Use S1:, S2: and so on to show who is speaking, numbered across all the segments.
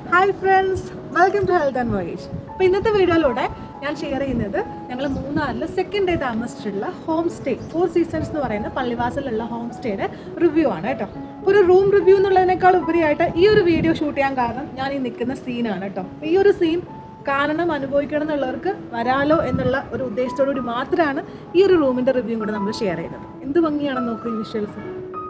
S1: Hi friends welcome to health and voyage അപ്പോൾ ഇന്നത്തെ വീഡിയോയിലൂടെ ഞാൻ ഷെയർ ചെയ്യുന്നത് ഞങ്ങൾ മൂന്നാറിൽ സെക്കൻഡ് ഡേ താമസിച്ചിട്ടുള്ള ഹോം സ്റ്റേ ഫോർ സീസൺസ് എന്ന് പറയുന്ന പള്ളിവാസലുള്ള ഹോം സ്റ്റേയുടെ റിവ്യൂ ആണ് കേട്ടോ അപ്പോൾ ഒരു റൂം റിവ്യൂ എന്നുള്ളതിനേക്കാൾ ഉപരിയായിട്ട് ഈ ഒരു വീഡിയോ ഷൂട്ട് ചെയ്യാൻ കാരണം ഞാൻ ഈ നിൽക്കുന്ന സീനാണ് കേട്ടോ അപ്പോൾ ഈ ഒരു സീൻ കാണണം അനുഭവിക്കണം എന്നുള്ളവർക്ക് വരാലോ എന്നുള്ള ഒരു ഉദ്ദേശത്തോടു കൂടി മാത്രമാണ് ഈ ഒരു റൂമിൻ്റെ റിവ്യൂ കൂടെ നമ്മൾ ഷെയർ ചെയ്തത് എന്ത് ഭംഗിയാണെന്ന് നോക്കൂ ഈ വിഷ്വൽസ്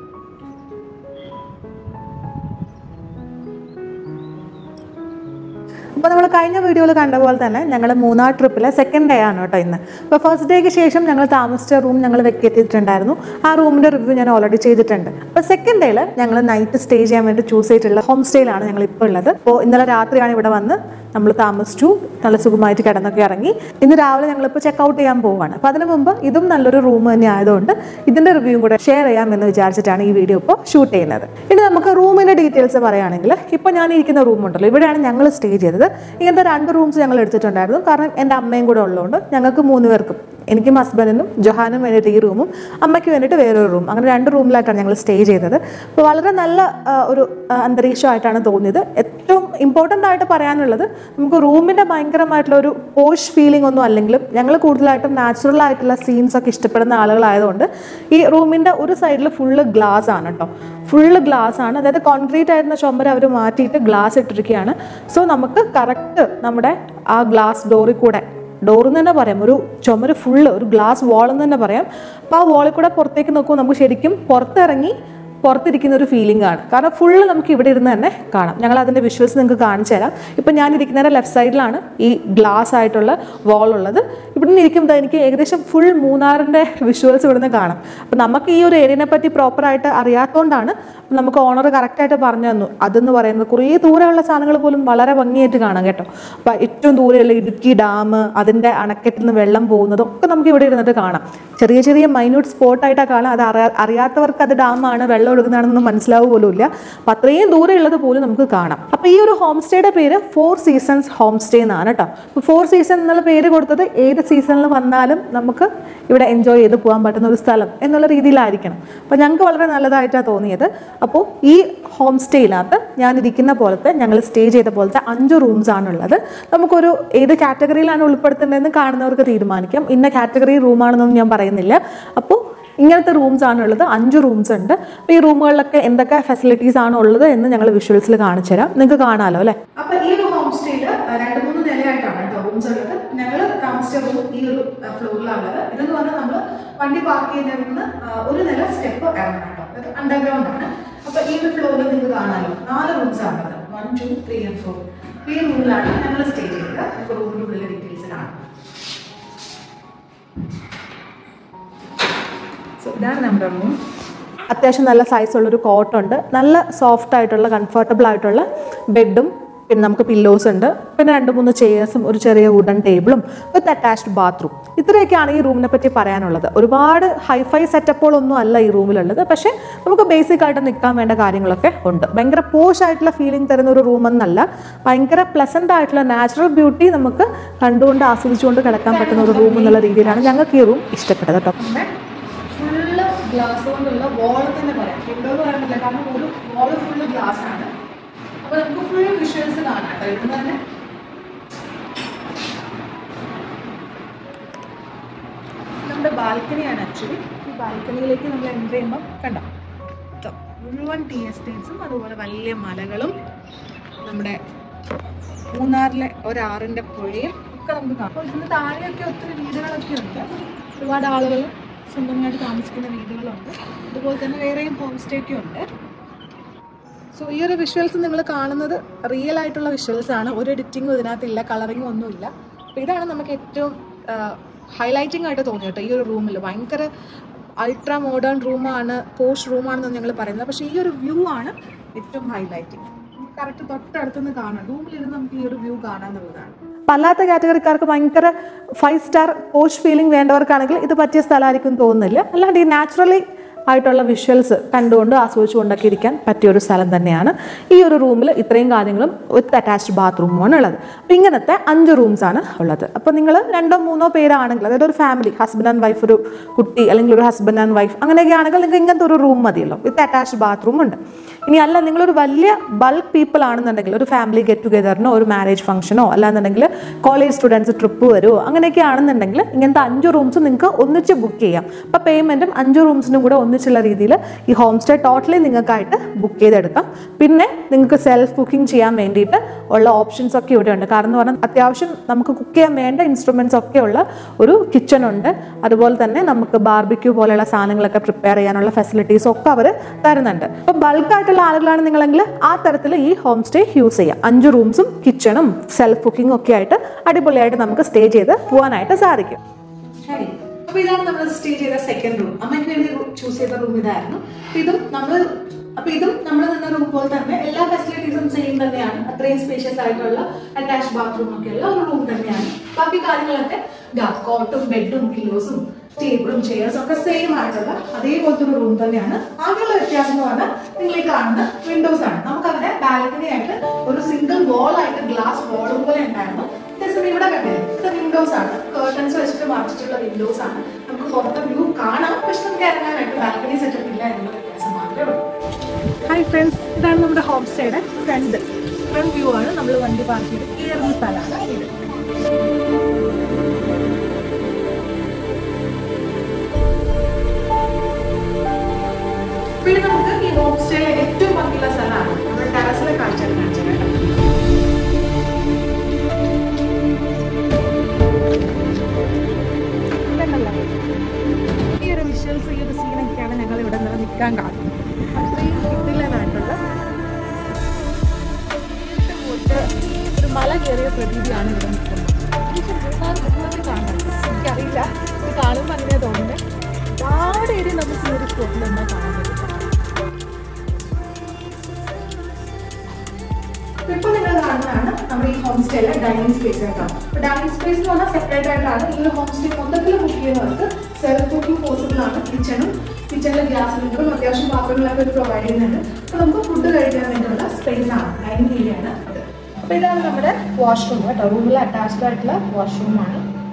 S1: അപ്പോൾ നമ്മൾ കഴിഞ്ഞ വീഡിയോയിൽ കണ്ട പോലെ തന്നെ ഞങ്ങൾ മൂന്നാർ ട്രിപ്പിലെ സെക്കൻഡ് ഡേ ആണ് കേട്ടോ ഇന്ന് അപ്പോൾ ഫസ്റ്റ് ഡേക്ക് ശേഷം ഞങ്ങൾ താമസിച്ച റൂം ഞങ്ങൾ വെക്കേറ്റ് ചെയ്തിട്ടുണ്ടായിരുന്നു ആ റൂമിൻ്റെ റിവ്യൂ ഞാൻ ഓൾറെഡി ചെയ്തിട്ടുണ്ട് അപ്പോൾ സെക്കൻഡ് ഡേയിൽ ഞങ്ങൾ നൈറ്റ് സ്റ്റേ ചെയ്യാൻ വേണ്ടി ചൂസ് ചെയ്തിട്ടുള്ള ഹോം സ്റ്റേയിലാണ് ഞങ്ങൾ ഇപ്പോൾ ഉള്ളത് അപ്പോൾ ഇന്നലെ രാത്രിയാണ് ഇവിടെ വന്ന് നമ്മൾ താമസിച്ചു നല്ല സുഖമായിട്ട് കിടന്നൊക്കെ ഇറങ്ങി ഇന്ന് രാവിലെ ഞങ്ങളിപ്പോൾ ചെക്ക് ഔട്ട് ചെയ്യാൻ പോവുകയാണ് അപ്പോൾ അതിന് മുമ്പ് ഇതും നല്ലൊരു റൂം തന്നെ ആയതുകൊണ്ട് ഇതിൻ്റെ റിവ്യൂ കൂടെ ഷെയർ ചെയ്യാം എന്ന് വിചാരിച്ചിട്ടാണ് ഈ വീഡിയോ ഇപ്പോൾ ഷൂട്ട് ചെയ്യുന്നത് ഇനി നമുക്ക് റൂമിൻ്റെ ഡീറ്റെയിൽസ് പറയുകയാണെങ്കിൽ ഇപ്പോൾ ഞാൻ ഇരിക്കുന്ന റൂം ഉണ്ടല്ലോ ഇവിടെയാണ് ഞങ്ങൾ സ്റ്റേ ചെയ്തത് ഇങ്ങനത്തെ രണ്ട് റൂംസ് ഞങ്ങൾ എടുത്തിട്ടുണ്ടായിരുന്നു കാരണം എൻ്റെ അമ്മയും കൂടെ ഉള്ളതുകൊണ്ട് ഞങ്ങൾക്ക് മൂന്ന് പേർക്കും എനിക്കും ഹസ്ബൻഡിനും ജൊഹാനും വേണ്ടിയിട്ട് ഈ റൂമും അമ്മയ്ക്ക് വേണ്ടിയിട്ട് വേറൊരു റൂം അങ്ങനെ രണ്ട് റൂമിലായിട്ടാണ് ഞങ്ങൾ സ്റ്റേ ചെയ്തത് അപ്പോൾ വളരെ നല്ല ആ, ഒരു ആ, അന്തരീക്ഷമായിട്ടാണ് തോന്നിയത് ഏറ്റവും ഇമ്പോർട്ടൻ്റ് ആയിട്ട് പറയാനുള്ളത് നമുക്ക് റൂമിൻ്റെ ഭയങ്കരമായിട്ടുള്ള ഒരു പോഷ് ഫീലിംഗ് ഒന്നും അല്ലെങ്കിലും ഞങ്ങൾ കൂടുതലായിട്ടും നാച്ചുറൽ ആയിട്ടുള്ള സീൻസ് ഒക്കെ ഇഷ്ടപ്പെടുന്ന ആളുകളായതുകൊണ്ട് ഈ റൂമിൻ്റെ ഒരു സൈഡിൽ ഫുള്ള് ഗ്ലാസ് ആണ് കേട്ടോ ഫുള്ള് ഗ്ലാസ് ആണ് അതായത് കോൺക്രീറ്റ് ആയിരുന്ന ചുമര് അവർ മാറ്റിയിട്ട് ഗ്ലാസ് ഇട്ടിരിക്കുകയാണ് സോ നമുക്ക് കറക്റ്റ് നമ്മുടെ ആ ഗ്ലാസ് ഡോറിൽ കൂടെ ഡോറിൽ തന്നെ പറയാം ഒരു ചുമര് ഫുള്ള് ഒരു ഗ്ലാസ് വാളെന്ന് തന്നെ പറയാം അപ്പോൾ ആ വാളിൽ കൂടെ പുറത്തേക്ക് നോക്കുമ്പോൾ നമുക്ക് ശരിക്കും പുറത്തിറങ്ങി പുറത്തിരിക്കുന്ന ഒരു ഫീലിംഗ് ആണ് കാരണം ഫുള്ള് നമുക്ക് ഇവിടെ ഇരുന്ന് തന്നെ കാണാം ഞങ്ങൾ അതിൻ്റെ വിഷ്വൽസ് നിങ്ങൾക്ക് കാണിച്ചു തരാം ഇപ്പം ഞാൻ ഇരിക്കുന്നതിൻ്റെ ലെഫ്റ്റ് സൈഡിലാണ് ഈ ഗ്ലാസ് ആയിട്ടുള്ള വാൾ ഉള്ളത് ഇവിടെ നിന്ന് ഇരിക്കുമ്പോൾ എനിക്ക് ഏകദേശം ഫുൾ മൂന്നാറിൻ്റെ വിഷ്വൽസ് ഇവിടെ നിന്ന് കാണാം അപ്പം നമുക്ക് ഈ ഒരു ഏരിയനെ പറ്റി പ്രോപ്പറായിട്ട് അറിയാത്തതുകൊണ്ടാണ് നമുക്ക് ഓണർ കറക്റ്റായിട്ട് പറഞ്ഞു തന്നു അതെന്ന് പറയുന്നത് കുറേ ദൂരെയുള്ള സാധനങ്ങൾ പോലും വളരെ ഭംഗിയായിട്ട് കാണാം കേട്ടോ അപ്പം ഏറ്റവും ദൂരെയുള്ള ഇടുക്കി ഡാം അതിൻ്റെ അണക്കെട്ടിൽ നിന്ന് വെള്ളം പോകുന്നതും ഒക്കെ നമുക്ക് ഇവിടെ ഇരുന്നിട്ട് കാണാം ചെറിയ ചെറിയ മൈന്യൂട്ട് സ്പോട്ടായിട്ടാണ് കാണാം അത് അറിയാ അറിയാത്തവർക്ക് അത് ഡാമാണ് വെള്ളം ഒഴുകുന്നതാണെന്നൊന്നും മനസ്സിലാവുക പോലും ഇല്ല അപ്പം അത്രയും ദൂരെ ഉള്ളത് പോലും നമുക്ക് കാണാം അപ്പോൾ ഈ ഒരു ഹോം സ്റ്റേയുടെ പേര് ഫോർ സീസൺസ് ഹോം സ്റ്റേ എന്നാണ് കേട്ടോ അപ്പോൾ ഫോർ സീസൺ എന്നുള്ള പേര് കൊടുത്തത് ഏത് സീസണിൽ വന്നാലും നമുക്ക് ഇവിടെ എൻജോയ് ചെയ്ത് പോകാൻ പറ്റുന്ന ഒരു സ്ഥലം എന്നുള്ള രീതിയിലായിരിക്കണം അപ്പോൾ ഞങ്ങൾക്ക് വളരെ നല്ലതായിട്ടാണ് തോന്നിയത് അപ്പോൾ ഈ ഹോം സ്റ്റേയിനകത്ത് ഞാൻ ഇരിക്കുന്ന പോലത്തെ ഞങ്ങൾ സ്റ്റേ ചെയ്ത പോലത്തെ അഞ്ച് റൂംസ് ആണുള്ളത് നമുക്കൊരു ഏത് കാറ്റഗറിയിലാണ് ഉൾപ്പെടുത്തേണ്ടതെന്ന് കാണുന്നവർക്ക് തീരുമാനിക്കാം ഇന്ന കാറ്റഗറി റൂമാണെന്നൊന്നും ഞാൻ പറയുന്നില്ല അപ്പോൾ ഇങ്ങനത്തെ റൂംസ് ആണ് ഉള്ളത് അഞ്ച് റൂംസ് ഉണ്ട് അപ്പോൾ ഈ റൂമുകളിലൊക്കെ എന്തൊക്കെ ഫെസിലിറ്റീസ് ആണ് ഉള്ളത് എന്ന് ഞങ്ങൾ വിഷ്വൽസിൽ കാണിച്ചു തരാം നിങ്ങൾക്ക് കാണാമല്ലോ അല്ലേ അപ്പൊ ഈ ഒരു ഹോം സ്റ്റേയിൽ രണ്ട് മൂന്ന് നിലയായിട്ടാണ് കേട്ടോ റൂംസ് ഉള്ളത് ഞങ്ങൾ താമസിച്ച റൂം ഈ ഒരു ഫ്ലോറിലാണ് ഉള്ളത് ഇതെന്ന് പറഞ്ഞാൽ നമ്മൾ വണ്ടി പാർക്ക് ചെയ്യുന്നതിന് ഒരു നില സ്റ്റെപ്പ് ഇറങ്ങണം കേട്ടോ അത് അണ്ടർഗ്രൗണ്ട് ആണ് അപ്പൊ ഈ ഒരു ഫ്ലോറിൽ നിങ്ങൾക്ക് കാണാമല്ലോ നാല് റൂംസ് ആണ് ഉള്ളത് one two three and four ഈ റൂമിലാണ് ഞങ്ങൾ സ്റ്റേ ചെയ്തത് നമുക്ക് റൂമിന്റെ ഉള്ളിലെ ഡീറ്റെയിൽസ് കാണാം സോ ഇതാണ് നമ്മുടെ റൂം അത്യാവശ്യം നല്ല സൈസുള്ളൊരു കോട്ടുണ്ട് നല്ല സോഫ്റ്റ് ആയിട്ടുള്ള കംഫർട്ടബിൾ ആയിട്ടുള്ള ബെഡും പിന്നെ നമുക്ക് പില്ലോസ് ഉണ്ട് പിന്നെ രണ്ട് മൂന്ന് ചെയേഴ്സും ഒരു ചെറിയ വുഡൻ ടേബിളും വിത്ത് അറ്റാച്ച്ഡ് ബാത്റൂം ഇത്രയൊക്കെയാണ് ഈ റൂമിനെ പറ്റി പറയാനുള്ളത് ഒരുപാട് ഹൈഫൈ സെറ്റപ്പുകളൊന്നും അല്ല ഈ റൂമിലുള്ളത് പക്ഷേ നമുക്ക് ബേസിക് ആയിട്ട് നിൽക്കാൻ വേണ്ട കാര്യങ്ങളൊക്കെ ഉണ്ട് ഭയങ്കര പോഷ് ആയിട്ടുള്ള ഫീലിംഗ് തരുന്ന ഒരു റൂം എന്നല്ല ഭയങ്കര പ്ലസന്റ് ആയിട്ടുള്ള നാച്ചുറൽ ബ്യൂട്ടി നമുക്ക് കണ്ടുകൊണ്ട് ആസ്വദിച്ചുകൊണ്ട് കിടക്കാൻ പറ്റുന്ന ഒരു റൂം എന്നുള്ള രീതിയിലാണ് ഞങ്ങൾക്ക് ഈ റൂം ഇഷ്ടപ്പെട്ടത് കേട്ടോ ഫുള്ള് ഗ്ലാസ് കൊണ്ടുള്ള വോൾ തന്നെ പറയാം വിൻഡോ എന്ന് പറയാൻ പറ്റില്ല കാരണം ഒരു വോൾ ഫുള്ള് ഗ്ലാസ് ആണ് അപ്പൊ നമുക്ക് ഫുൾ വിഷ്വൽസ് കാണാം കേട്ടോ ഇവിടുന്ന് തന്നെ നമ്മുടെ ബാൽക്കണിയാണ് ആക്ച്വലി ഈ ബാൽക്കണിയിലേക്ക് നമ്മൾ എൻ്റർ ചെയ്യുമ്പോൾ കണ്ടോ കേട്ടോ മുഴുവൻ ടീ എസ്റ്റേറ്റ്സും അതുപോലെ വലിയ മലകളും നമ്മുടെ മൂന്നാറിലെ ഒരാറിൻ്റെ പുഴയും ഒക്കെ നമുക്ക് കാണാം അപ്പോൾ ഇതിന് താഴെയൊക്കെ ഒത്തിരി വീടുകളൊക്കെ ഉണ്ട് ഒരുപാട് ആളുകൾ സ്വന്തമായിട്ട് താമസിക്കുന്ന വീടുകളുണ്ട് അതുപോലെ തന്നെ വേറെയും ഹോം സ്റ്റേ ഒക്കെ ഉണ്ട് സോ ഈ ഒരു വിഷ്വൽസ് നിങ്ങൾ കാണുന്നത് റിയൽ ആയിട്ടുള്ള വിഷ്വൽസ് ആണ് ഒരു എഡിറ്റിങ്ങും ഇതിനകത്തില്ല കളറിങ്ങും ഒന്നുമില്ല അപ്പോൾ ഇതാണ് നമുക്ക് ഏറ്റവും ഹൈലൈറ്റിംഗ് ആയിട്ട് തോന്നിയത് ഈ ഒരു റൂമിൽ ഭയങ്കര അൾട്രാ മോഡേൺ റൂമാണ് പോഷ് റൂമാണെന്ന് ഞങ്ങൾ പറയുന്നത് പക്ഷേ ഈ ഒരു വ്യൂ ആണ് ഏറ്റവും ഹൈലൈറ്റിംഗ് കറക്റ്റ് തൊട്ടടുത്തുനിന്ന് കാണാം റൂമിലിരുന്ന് നമുക്ക് ഈ ഒരു വ്യൂ കാണാന്നുള്ളതാണ് അല്ലാത്ത കാറ്റഗറിക്കാർക്ക് ഭയങ്കര ഫൈവ് സ്റ്റാർ പോഷ് ഫീലിംഗ് വേണ്ടവർക്കാണെങ്കിൽ ഇത് പറ്റിയ സ്ഥലമായിരിക്കും തോന്നുന്നില്ല അല്ലാണ്ട് ഈ നാച്ചുറലി ആയിട്ടുള്ള വിഷ്വൽസ് കണ്ടുകൊണ്ട് ആസ്വദിച്ചുകൊണ്ടൊക്കെ ഇരിക്കാൻ പറ്റിയ ഒരു സ്ഥലം തന്നെയാണ് ഈ ഒരു റൂമിൽ ഇത്രയും കാര്യങ്ങളും വിത്ത് അറ്റാച്ച്ഡ് ബാത്റൂമുമാണ് ഉള്ളത് അപ്പം ഇങ്ങനത്തെ അഞ്ച് റൂംസ് ആണ് ഉള്ളത് അപ്പോൾ നിങ്ങൾ രണ്ടോ മൂന്നോ പേരാണെങ്കിൽ അതായത് ഒരു ഫാമിലി ഹസ്ബൻഡ് ആൻഡ് വൈഫ് ഒരു കുട്ടി അല്ലെങ്കിൽ ഒരു ഹസ്ബൻഡ് ആൻഡ് വൈഫ് അങ്ങനെയൊക്കെ ആണെങ്കിൽ നിങ്ങൾക്ക് ഇങ്ങനത്തെ ഒരു റൂം മതിയല്ലോ വിത്ത് അറ്റാച്ച്ഡ് ബാത്റൂം ഉണ്ട് ഇനി അല്ല നിങ്ങളൊരു വലിയ ബൾക്ക് പീപ്പിൾ ആണെന്നുണ്ടെങ്കിൽ ഒരു ഫാമിലി ഗെറ്റ് ടുഗെദറിനോ ഒരു മാരേജ് ഫംഗ്ഷനോ അല്ലാന്നുണ്ടെങ്കിൽ കോളേജ് സ്റ്റുഡൻസ് ട്രിപ്പ് വരുമോ അങ്ങനെയൊക്കെ ആണെന്നുണ്ടെങ്കിൽ ഇങ്ങനത്തെ അഞ്ച് റൂംസ് നിങ്ങൾക്ക് ഒന്നിച്ച് ബുക്ക് ചെയ്യാം അപ്പോൾ പേയ്മെൻറ്റും അഞ്ച് റൂംസിനും കൂടെ ഒന്നിച്ചുള്ള രീതിയിൽ ഈ ഹോം സ്റ്റേ ടോട്ടലി നിങ്ങൾക്കായിട്ട് ബുക്ക് ചെയ്തെടുക്കാം പിന്നെ നിങ്ങൾക്ക് സെൽഫ് കുക്കിംഗ് ചെയ്യാൻ വേണ്ടിയിട്ട് ഉള്ള ഓപ്ഷൻസ് ഒക്കെ ഇവിടെ ഉണ്ട് കാരണം എന്ന് പറഞ്ഞാൽ അത്യാവശ്യം നമുക്ക് കുക്ക് ചെയ്യാൻ വേണ്ട ഇൻസ്ട്രുമെൻറ്റ്സ് ഒക്കെ ഉള്ള ഒരു കിച്ചൺ ഉണ്ട് അതുപോലെ തന്നെ നമുക്ക് ബാർബിക്യൂ പോലെയുള്ള സാധനങ്ങളൊക്കെ പ്രിപ്പയർ ചെയ്യാനുള്ള ഫെസിലിറ്റീസ് ഒക്കെ അവർ തരുന്നുണ്ട് അപ്പം ബൾക്കായിട്ടുള്ള ആളുകളാണ് നിങ്ങളെങ്കിൽ ആ തരത്തിൽ ഈ ഹോം സ്റ്റേ യൂസ് ചെയ്യാം അഞ്ച് റൂംസും കിച്ചണും സെൽഫ് കുക്കിംഗ് ഒക്കെ ആയിട്ട് അടിപൊളിയായിട്ട് നമുക്ക് സ്റ്റേ ചെയ്ത് പോകാനായിട്ട് സാധിക്കും ശരി അപ്പൊ ഇതാണ് നമ്മൾ സ്റ്റേ ചെയ്ത സെക്കൻഡ് റൂം അമ്മയ്ക്ക് വേണ്ടി ചൂസ് ചെയ്ത റൂം ഇതായിരുന്നു അപ്പൊ ഇതും നമ്മൾ അപ്പൊ ഇതും നമ്മൾ നിന്ന റൂം പോലെ തന്നെ എല്ലാ ഫെസിലിറ്റീസും സെയിം തന്നെയാണ് അത്രയും സ്പേഷ്യസ് ആയിട്ടുള്ള അറ്റാച്ച് ബാത്റൂം ഒക്കെ ഉള്ള ഒരു റൂം തന്നെയാണ് ബാക്കി കാര്യങ്ങളൊക്കെ കോട്ടും ബെഡും പില്ലോസും ടേബിളും ചെയർസും ഒക്കെ സെയിം ആയിട്ടുള്ള അതേപോലത്തെ ഒരു റൂം തന്നെയാണ് ആകെയുള്ള വ്യത്യാസം എന്ന് പറഞ്ഞാൽ നിങ്ങൾ ഈ കാണുന്ന വിൻഡോസ് ആണ് നമുക്ക് അവിടെ ബാൽക്കണി ആയിട്ട് ഒരു സിംഗിൾ വാൾ ആയിട്ട് ഗ്ലാസ് വാൾ പോലെ ഉണ്ടായിരുന്നു ജസ്റ്റ് ഇവിടെ കണ്ടില്ലേ ഇത് വിൻഡോസ് ആണ് കേർട്ടൻസ് വെച്ചിട്ട് മറിച്ചിട്ടുള്ള വിൻഡോസ് ആണ് നമുക്ക് പുറത്തെ വ്യൂ കാണാം പക്ഷെ നമുക്ക് ഇറങ്ങാനായിട്ട് ബാൽക്കണി സെറ്റപ്പ് ഇല്ല എന്നുള്ള വ്യത്യാസം മാത്രമേ ഉള്ളൂ ഹായ് ഫ്രണ്ട്സ് ഇതാണ് നമ്മുടെ ഹോം സ്റ്റേയുടെ ഫ്രണ്ട് ഫ്രണ്ട് വ്യൂ ആണ് നമ്മൾ വണ്ടി പാർക്ക് ചെയ്ത് കയറുന്ന സ്ഥലമാണ് ഇത് പിന്നെ നമുക്ക് ഈ ഹോം സ്റ്റേയിലെ ഏറ്റവും ഭംഗിയുള്ള സ്ഥലമാണ് നമ്മുടെ ടെറസിലെ കാഴ്ച കാണിച്ചു കേട്ടോ ഇതല്ല. ഈ ഒരു വിഷ്വൽസ് ഈ ഒരു സീനൊക്കെയാണ് ഞങ്ങൾ ഇവിടെ നിന്ന് നിൽക്കാൻ കാണുന്നത് അത്രയും കിട്ടില്ലാനായിട്ടുള്ള ഒരു മല കയറിയ പ്രതീതിയാണ് ഇവിടെ നിൽക്കുന്നത് ഈ മൂന്നാർ കുടുംബത്തിൽ കാണുന്നത് എനിക്കറിയില്ല ഇത് കാണുമ്പോൾ അങ്ങനെയാ തോന്നുന്നത് ഒരുപാട് ഏരിയ നമുക്ക് ഈ ഒരു സ്പോട്ടിൽ എന്താ കാണാൻ പറ്റും ഇപ്പൊ നിങ്ങൾ കാണുന്നതാണ് നമ്മുടെ ഈ ഹോം സ്റ്റേയിലെ ഡൈനിങ് സ്പേസ് കേട്ടോ ഡൈനിങ് സ്പേസ് എന്ന് പറഞ്ഞാൽ സെപ്പറേറ്റ് ആയിട്ടാണ് ഈ ഒരു ഹോം സ്റ്റേ മൊത്തത്തിൽ ബുക്ക് ചെയ്യുന്നവർക്ക് സെൽഫ് കുക്കിംഗ് പോസിബിൾ ആണ് കിച്ചണും കിച്ചണിലെ ഗ്യാസ് സിലിണ്ടറും അത്യാവശ്യം പാത്രങ്ങളൊക്കെ ഒരു പ്രൊവൈഡ് ചെയ്യുന്നുണ്ട് അപ്പൊ നമുക്ക് ഫുഡ് കഴിക്കാൻ വേണ്ടിയുള്ള സ്പേസ് ആണ് ഡൈനിങ് ഏരിയ ആണ് അത് അപ്പൊ ഇതാണ് നമ്മുടെ വാഷ്റൂം കേട്ടോ റൂമിൽ അറ്റാച്ച്ഡ് ആയിട്ടുള്ള വാഷ്റൂം ആണ്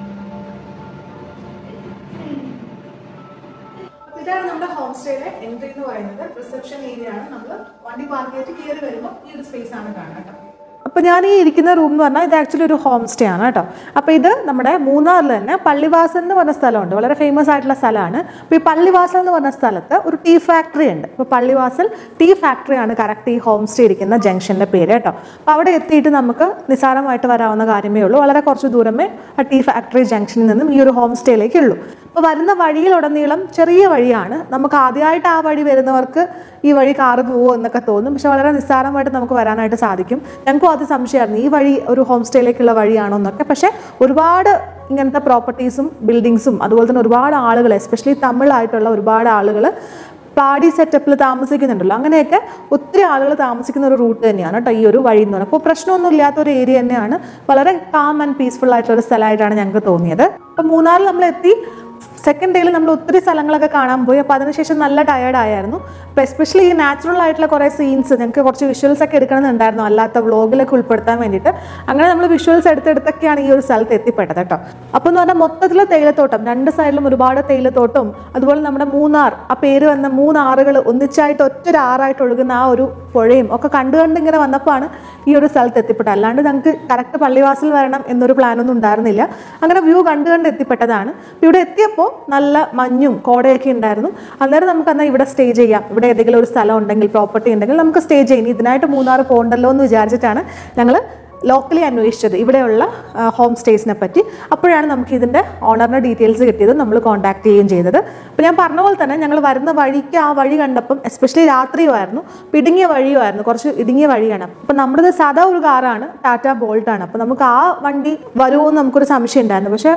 S1: അപ്പൊ ഇതാണ് നമ്മുടെ ഹോം സ്റ്റേയിലെ എൻട്രി എന്ന് പറയുന്നത് റിസപ്ഷൻ ഏരിയ ആണ് നമ്മൾ വണ്ടി പാർക്ക് ചെയ്തിട്ട് കയറി വരുമ്പോൾ ഈ ഒരു സ്പേസ് ആണ് കാണുക കേട്ടോ അപ്പോൾ ഞാൻ ഈ ഇരിക്കുന്ന റൂം എന്ന് പറഞ്ഞാൽ ഇത് ആക്ച്വലി ഒരു ഹോം സ്റ്റേ ആണ് കേട്ടോ അപ്പോൾ ഇത് നമ്മുടെ മൂന്നാറിൽ തന്നെ പള്ളിവാസൽ എന്ന് പറഞ്ഞ സ്ഥലമുണ്ട് വളരെ ഫേമസ് ആയിട്ടുള്ള സ്ഥലമാണ് അപ്പോൾ ഈ പള്ളിവാസൽ എന്ന് പറഞ്ഞ സ്ഥലത്ത് ഒരു ടീ ഫാക്ടറി ഉണ്ട് അപ്പോൾ പള്ളിവാസൽ ടീ ഫാക്ടറി ആണ് കറക്റ്റ് ഈ ഹോം സ്റ്റേ ഇരിക്കുന്ന ജംഗ്ഷൻ്റെ പേര് കേട്ടോ അപ്പോൾ അവിടെ എത്തിയിട്ട് നമുക്ക് നിസ്സാരമായിട്ട് വരാവുന്ന കാര്യമേ ഉള്ളൂ വളരെ കുറച്ച് ദൂരമേ ആ ടീ ഫാക്ടറി ജംഗ്ഷനിൽ നിന്നും ഈ ഒരു ഹോം സ്റ്റേയിലേക്ക് ഉള്ളൂ അപ്പോൾ വരുന്ന വഴിയിലുടനീളം ചെറിയ വഴിയാണ് നമുക്ക് ആദ്യമായിട്ട് ആ വഴി വരുന്നവർക്ക് ഈ വഴി കാറ് പോവോ എന്നൊക്കെ തോന്നും പക്ഷെ വളരെ നിസ്സാരമായിട്ട് നമുക്ക് വരാനായിട്ട് സാധിക്കും ഞങ്ങൾക്കും അത് സംശയമായിരുന്നു ഈ വഴി ഒരു ഹോം സ്റ്റേയിലേക്കുള്ള വഴിയാണോ എന്നൊക്കെ പക്ഷേ ഒരുപാട് ഇങ്ങനത്തെ പ്രോപ്പർട്ടീസും ബിൽഡിങ്സും അതുപോലെ തന്നെ ഒരുപാട് ആളുകൾ എസ്പെഷ്യലി തമിഴായിട്ടുള്ള ഒരുപാട് ആളുകൾ പാടി സെറ്റപ്പിൽ താമസിക്കുന്നുണ്ടല്ലോ അങ്ങനെയൊക്കെ ഒത്തിരി ആളുകൾ താമസിക്കുന്ന ഒരു റൂട്ട് തന്നെയാണ് കേട്ടോ ഈ ഒരു വഴി എന്ന് പറയുന്നത് അപ്പോൾ പ്രശ്നമൊന്നും ഇല്ലാത്ത ഒരു ഏരിയ തന്നെയാണ് വളരെ കാം ആൻഡ് പീസ്ഫുൾ ആയിട്ടുള്ള ഒരു സ്ഥലമായിട്ടാണ് ഞങ്ങൾക്ക് തോന്നിയത് അപ്പോൾ മൂന്നാറിൽ നമ്മൾ എത്തി സെക്കൻഡ് ഡേയിൽ നമ്മൾ ഒത്തിരി സ്ഥലങ്ങളൊക്കെ കാണാൻ പോയി അപ്പോൾ അതിനുശേഷം നല്ല ടയേർഡ് ആയിരുന്നു അപ്പോൾ എസ്പെഷ്യലി ഈ നാച്ചുറൽ ആയിട്ടുള്ള കുറേ സീൻസ് ഞങ്ങൾക്ക് കുറച്ച് വിഷ്വൽസ് ഒക്കെ എടുക്കണമെന്നുണ്ടായിരുന്നു അല്ലാത്ത വ്ളോഗിലൊക്കെ ഉൾപ്പെടുത്താൻ വേണ്ടിയിട്ട് അങ്ങനെ നമ്മൾ വിഷ്വൽസ് എടുത്തെടുത്തൊക്കെയാണ് ഈ ഒരു സ്ഥലത്ത് എത്തിപ്പെട്ടത് കേട്ടോ അപ്പോൾ എന്ന് പറഞ്ഞാൽ മൊത്തത്തിൽ തേയിലത്തോട്ടം രണ്ട് സൈഡിലും ഒരുപാട് തേയിലത്തോട്ടവും അതുപോലെ നമ്മുടെ മൂന്നാർ ആ പേര് വന്ന മൂന്നാറുകൾ ഒന്നിച്ചായിട്ട് ഒറ്റ ഒരു ആറായിട്ട് ഒഴുകുന്ന ആ ഒരു പുഴയും ഒക്കെ കണ്ടു കണ്ട് ഇങ്ങനെ വന്നപ്പോഴാണ് ഈ ഒരു സ്ഥലത്ത് എത്തിപ്പെട്ടത് അല്ലാണ്ട് ഞങ്ങൾക്ക് കറക്റ്റ് പള്ളിവാസൽ വരണം എന്നൊരു പ്ലാനൊന്നും ഉണ്ടായിരുന്നില്ല അങ്ങനെ വ്യൂ കണ്ടു കണ്ട് എത്തിപ്പെട്ടതാണ് ഇവിടെ എത്തിയപ്പോൾ നല്ല മഞ്ഞും കോടയൊക്കെ ഉണ്ടായിരുന്നു അന്നേരം നമുക്ക് എന്നാൽ ഇവിടെ സ്റ്റേ ചെയ്യാം ഇവിടെ ഏതെങ്കിലും ഒരു സ്ഥലം ഉണ്ടെങ്കിൽ പ്രോപ്പർട്ടി ഉണ്ടെങ്കിൽ നമുക്ക് സ്റ്റേ ചെയ്യാം ഇനി ഇതിനായിട്ട് മൂന്നാർ പോകണ്ടല്ലോ എന്ന് വിചാരിച്ചിട്ടാണ് ഞങ്ങൾ ലോക്കലി അന്വേഷിച്ചത് ഇവിടെയുള്ള ഹോം സ്റ്റേസിനെ പറ്റി അപ്പോഴാണ് നമുക്ക് ഇതിൻ്റെ ഓണറിൻ്റെ ഡീറ്റെയിൽസ് കിട്ടിയത് നമ്മൾ കോൺടാക്ട് ചെയ്യുകയും ചെയ്തത് അപ്പോൾ ഞാൻ പറഞ്ഞ പോലെ തന്നെ ഞങ്ങൾ വരുന്ന വഴിക്ക് ആ വഴി കണ്ടപ്പം എസ്പെഷ്യലി രാത്രിയുമായിരുന്നു ഇടുങ്ങിയ വഴിയുമായിരുന്നു കുറച്ച് ഇടുങ്ങിയ വഴിയാണ് അപ്പോൾ നമ്മുടേത് സാധാ ഒരു കാറാണ് ടാറ്റ ബോൾട്ട് ആണ് അപ്പോൾ നമുക്ക് ആ വണ്ടി വരുമോ എന്ന് നമുക്കൊരു സംശയം ഉണ്ടായിരുന്നു പക്ഷേ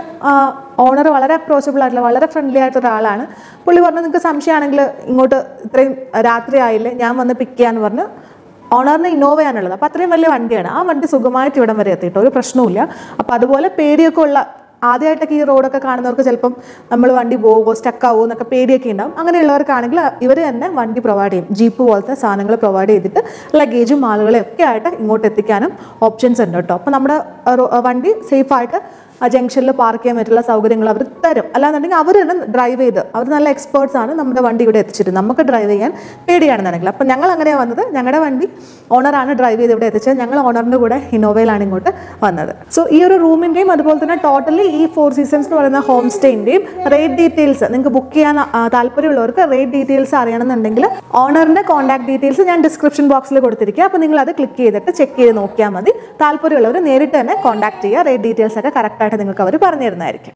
S1: ഓണർ വളരെ അപ്രോച്ചബിൾ ആയിട്ടുള്ള വളരെ ഫ്രണ്ട്ലി ആയിട്ടുള്ള ഒരാളാണ് പുള്ളി പറഞ്ഞു നിങ്ങൾക്ക് സംശയമാണെങ്കിൽ ഇങ്ങോട്ട് ഇത്രയും രാത്രി ആയില്ലേ ഞാൻ വന്ന് പിക്ക് ചെയ്യാന്ന് പറഞ്ഞ് ഓണറിന് ഇന്നോവയാണുള്ളത് അപ്പോൾ അത്രയും വലിയ വണ്ടിയാണ് ആ വണ്ടി സുഖമായിട്ട് ഇവിടം വരെ എത്തിയിട്ട് ഒരു പ്രശ്നവുമില്ല അപ്പോൾ അതുപോലെ പേടിയൊക്കെ ഉള്ള ആദ്യമായിട്ടൊക്കെ ഈ റോഡൊക്കെ കാണുന്നവർക്ക് ചിലപ്പം നമ്മൾ വണ്ടി പോകുമോ സ്റ്റക്കാവോ എന്നൊക്കെ പേടിയൊക്കെ ഉണ്ടാവും അങ്ങനെയുള്ളവർക്കാണെങ്കിൽ ഇവർ തന്നെ വണ്ടി പ്രൊവൈഡ് ചെയ്യും ജീപ്പ് പോലത്തെ സാധനങ്ങൾ പ്രൊവൈഡ് ചെയ്തിട്ട് ലഗേജും ആളുകളെ ഒക്കെ ആയിട്ട് ഇങ്ങോട്ട് എത്തിക്കാനും ഓപ്ഷൻസ് ഉണ്ട് കേട്ടോ അപ്പോൾ നമ്മുടെ റോ- വണ്ടി സേഫായിട്ട് ആ ജംഗ്ഷനിൽ പാർക്ക് ചെയ്യാൻ പറ്റുള്ള സൗകര്യങ്ങൾ അവർ തരും അല്ലാന്നുണ്ടെങ്കിൽ അവർ തന്നെ ഡ്രൈവ് ചെയ്ത് അവർ നല്ല എക്സ്പേർട്സ് ആണ് നമ്മുടെ വണ്ടി ഇവിടെ എത്തിച്ചിട്ട് നമുക്ക് ഡ്രൈവ് ചെയ്യാൻ പേടിയാണെന്നുണ്ടെങ്കിൽ അപ്പം ഞങ്ങൾ അങ്ങനെയാണ് വന്നത് ഞങ്ങളുടെ വണ്ടി ഓണറാണ് ഡ്രൈവ് ചെയ്ത് ഇവിടെ എത്തിച്ചത് ഞങ്ങൾ ഓണറിൻ്റെ കൂടെ ഇന്നോവയിലാണ് ഇങ്ങോട്ട് വന്നത് സോ ഈ ഒരു റൂമിൻ്റെയും അതുപോലെ തന്നെ ടോട്ടലി ഈ ഫോർ സീസൺസ് എന്ന് പറയുന്ന ഹോം സ്റ്റേൻ്റെയും റേറ്റ് ഡീറ്റെയിൽസ് നിങ്ങൾക്ക് ബുക്ക് ചെയ്യാൻ ആ, താല്പര്യമുള്ളവർക്ക് റേറ്റ് ഡീറ്റെയിൽസ് അറിയണമെന്നുണ്ടെങ്കിൽ ഓണറിൻ്റെ കോൺടാക്ട് ഡീറ്റെയിൽസ് ഞാൻ ഡിസ്ക്രിപ്ഷൻ ബോക്സിൽ കൊടുത്തിരിക്കുക അപ്പോൾ നിങ്ങൾ അത് ക്ലിക്ക് ചെയ്തിട്ട് ചെക്ക് ചെയ്ത് നോക്കിയാൽ മതി താല്പര്യമുള്ളവർ നേരിട്ട് തന്നെ കോൺടാക്ട് ചെയ്യുക റേറ്റ് ഡീറ്റെയിൽസ് ഒക്കെ കറക്റ്റായിട്ട് നിങ്ങൾക്ക് അവർ പറഞ്ഞു തരുന്നതായിരിക്കും